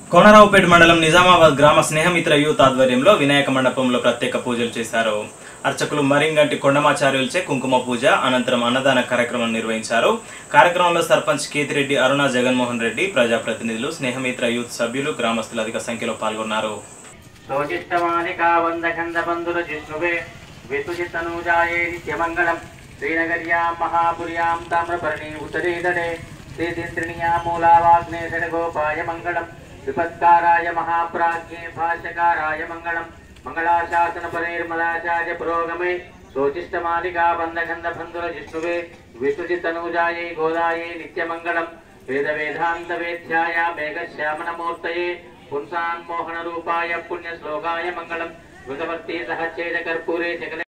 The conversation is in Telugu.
కోనరావుపేట మండలం నిజామాబాద్ గ్రామ స్నేహమిత్ర యూత్ ఆధ్వర్యంలో వినాయక మండపంలో ప్రత్యేక పూజలు చేశారు అర్చకులు మరింగంటి కొండమాచార్యులచే కుంకుమ పూజ అనంతరం అన్నదాన కార్యక్రమం నిర్వహించారు కార్యక్రమంలో సర్పంచ్ కేతిరెడ్డి అరుణ జగన్మోహన్ రెడ్డి ప్రజాప్రతినిధులు స్నేహమిత్ర యూత్ సభ్యులు గ్రామస్తులు అధిక సంఖ్యలో పాల్గొన్నారు శోచిష్టమాలికా వందకందబంధుర జిష్ణువే విసుచితనూజాయే నిత్యమంగళం శ్రీనగర్యాం మహాపుర్యాం తామ్రపర్ణి ఉత్తరేతడే శ్రీతింత్రిణ్యా మూలావాగ్నే షడగోపాయ మంగళం విపత్కారాయ మహాప్రాజ్ఞే భాష్యకారాయ మంగళం మంగళాశాసన పరైర్మలాచార్య పురోగమే శోచిష్టమాలికా బంధగంధ బంధుర జిష్ణువే విసుచితనూజాయై గోదాయే నిత్యమంగళం వేద వేదాంత వేద్యాయ మేఘశ్యామనమూర్తయే పుంసాన్మోహన రూపాయ పుణ్య శ్లోకాయ మంగళం మృతవర్తి సహచేద కర్పూరే శకల